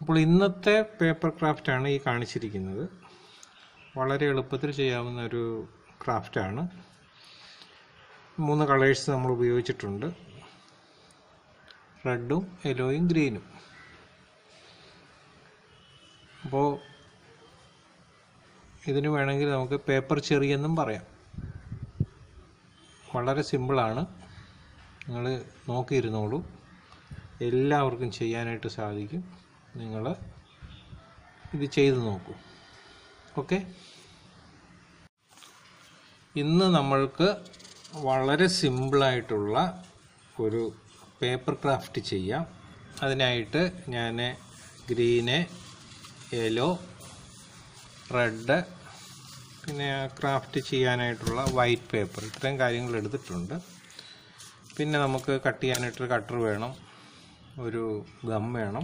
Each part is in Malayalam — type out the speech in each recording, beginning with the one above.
അപ്പോൾ ഇന്നത്തെ പേപ്പർ ക്രാഫ്റ്റാണ് ഈ കാണിച്ചിരിക്കുന്നത് വളരെ എളുപ്പത്തിൽ ചെയ്യാവുന്ന ഒരു ക്രാഫ്റ്റാണ് മൂന്ന് കളേഴ്സ് നമ്മൾ ഉപയോഗിച്ചിട്ടുണ്ട് റെഡും യെല്ലോയും ഗ്രീനും അപ്പോൾ ഇതിന് വേണമെങ്കിൽ നമുക്ക് പേപ്പർ ചെറിയെന്നും പറയാം വളരെ സിമ്പിളാണ് നിങ്ങൾ നോക്കിയിരുന്നോളൂ എല്ലാവർക്കും ചെയ്യാനായിട്ട് സാധിക്കും നിങ്ങൾ ഇത് ചെയ്ത് നോക്കൂ ഓക്കെ ഇന്ന് നമ്മൾക്ക് വളരെ സിമ്പിളായിട്ടുള്ള ഒരു പേപ്പർ ക്രാഫ്റ്റ് ചെയ്യാം അതിനായിട്ട് ഞാൻ ഗ്രീന് യെല്ലോ റെഡ് പിന്നെ ക്രാഫ്റ്റ് ചെയ്യാനായിട്ടുള്ള വൈറ്റ് പേപ്പർ ഇത്രയും കാര്യങ്ങൾ എടുത്തിട്ടുണ്ട് പിന്നെ നമുക്ക് കട്ട് ചെയ്യാനായിട്ടൊരു കട്ടർ വേണം ഒരു ഗം വേണം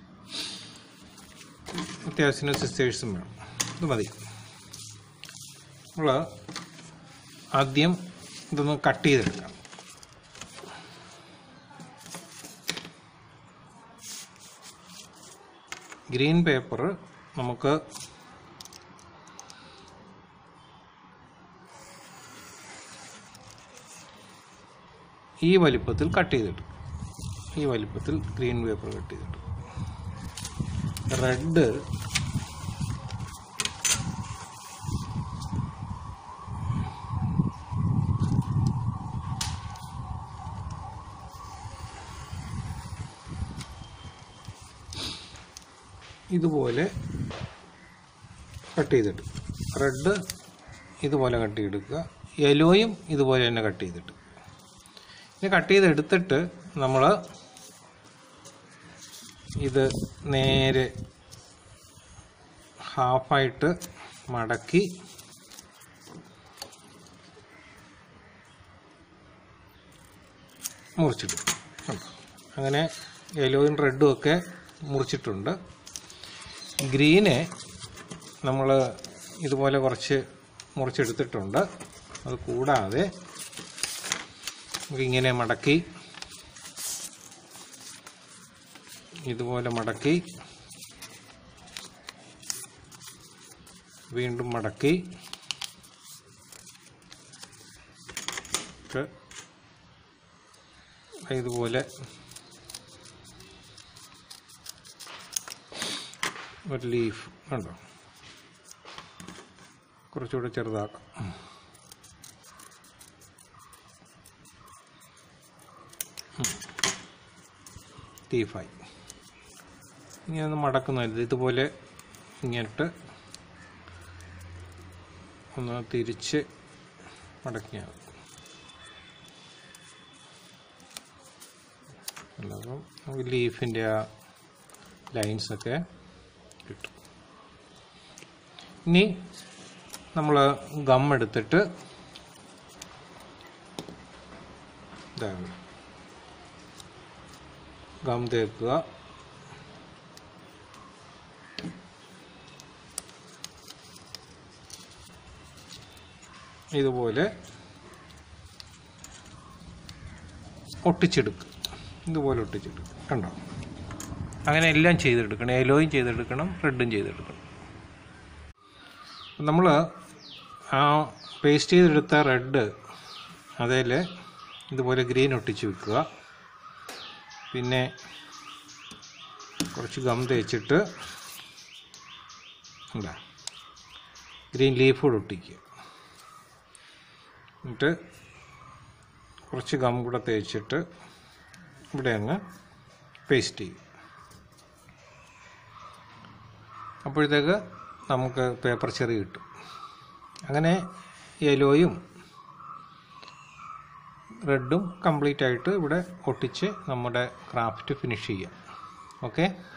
അത്യാവശ്യത്തിന് സിസ്റ്റേഴ്സും വേണം ഇത് മതി നമ്മൾ ആദ്യം ഇതൊന്ന് കട്ട് ചെയ്തെടുക്കാം ഗ്രീൻ പേപ്പർ നമുക്ക് ഈ വലിപ്പത്തിൽ കട്ട് ചെയ്തിട്ട് ഈ വലിപ്പത്തിൽ ഗ്രീൻ പേപ്പർ കട്ട് ചെയ്തിട്ട് റെഡ് ഇതുപോലെ കട്ട് ചെയ്തിട്ട് റെഡ് ഇതുപോലെ കട്ട് ചെയ്തെടുക്കുക യെലോയും ഇതുപോലെ തന്നെ കട്ട് ചെയ്തിട്ട് ഇത് കട്ട് ചെയ്തെടുത്തിട്ട് നമ്മൾ ഇത് നേരെ ഹാഫായിട്ട് മടക്കി മുറിച്ചിടും കണ്ടോ? അങ്ങനെ യെലോയും റെഡും ഒക്കെ മുറിച്ചിട്ടുണ്ട് ഗ്രീന് നമ്മൾ ഇതുപോലെ കുറച്ച് മുറിച്ചെടുത്തിട്ടുണ്ട് അത് കൂടാതെ നമുക്കിങ്ങനെ മടക്കി ഇതുപോലെ മടക്കി വീണ്ടും മടക്കി ഇട്ട് ഇതുപോലെ ഒരു ലീഫ് കണ്ടോ കുറച്ചുകൂടെ ചെറുതാക്കാം ലീഫായി ഇനി ഒന്ന് മടക്കുന്നില്ല ഇതുപോലെ ഇങ്ങോട്ട് ഒന്ന് തിരിച്ച് മടക്കിയാൽ മതി അപ്പം നമുക്ക് ലീഫിൻ്റെ ആ ലൈൻസൊക്കെ കിട്ടും ഇനി നമ്മൾ ഗം എടുത്തിട്ട് ഇതാണ് ഗം തേക്കുക ഇതുപോലെ ഒട്ടിച്ചെടുക്കുക ഇതുപോലെ ഒട്ടിച്ചെടുക്കുക കണ്ടോ അങ്ങനെ എല്ലാം ചെയ്തെടുക്കണം യെലോയും ചെയ്തെടുക്കണം റെഡും ചെയ്തെടുക്കണം നമ്മൾ ആ പേസ്റ്റ് ചെയ്തെടുത്ത റെഡ് അതിൽ ഇതുപോലെ ഗ്രീൻ ഒട്ടിച്ച് വെക്കുക പിന്നെ കുറച്ച് ഗം തേച്ചിട്ട് എന്താ ഗ്രീൻ ലീഫ് കൂടെ ഒട്ടിക്കുക എന്നിട്ട് കുറച്ച് ഗം കൂടെ തേച്ചിട്ട് ഇവിടെ അങ്ങ് പേസ്റ്റ് ചെയ്യും അപ്പോഴത്തേക്ക് നമുക്ക് പേപ്പർ ചെറി കിട്ടും അങ്ങനെ യെലോയും റെഡും കംപ്ലീറ്റ് ആയിട്ട് ഇവിടെ ഒട്ടിച്ച് നമ്മുടെ ക്രാഫ്റ്റ് ഫിനിഷ് ചെയ്യാം ഓക്കെ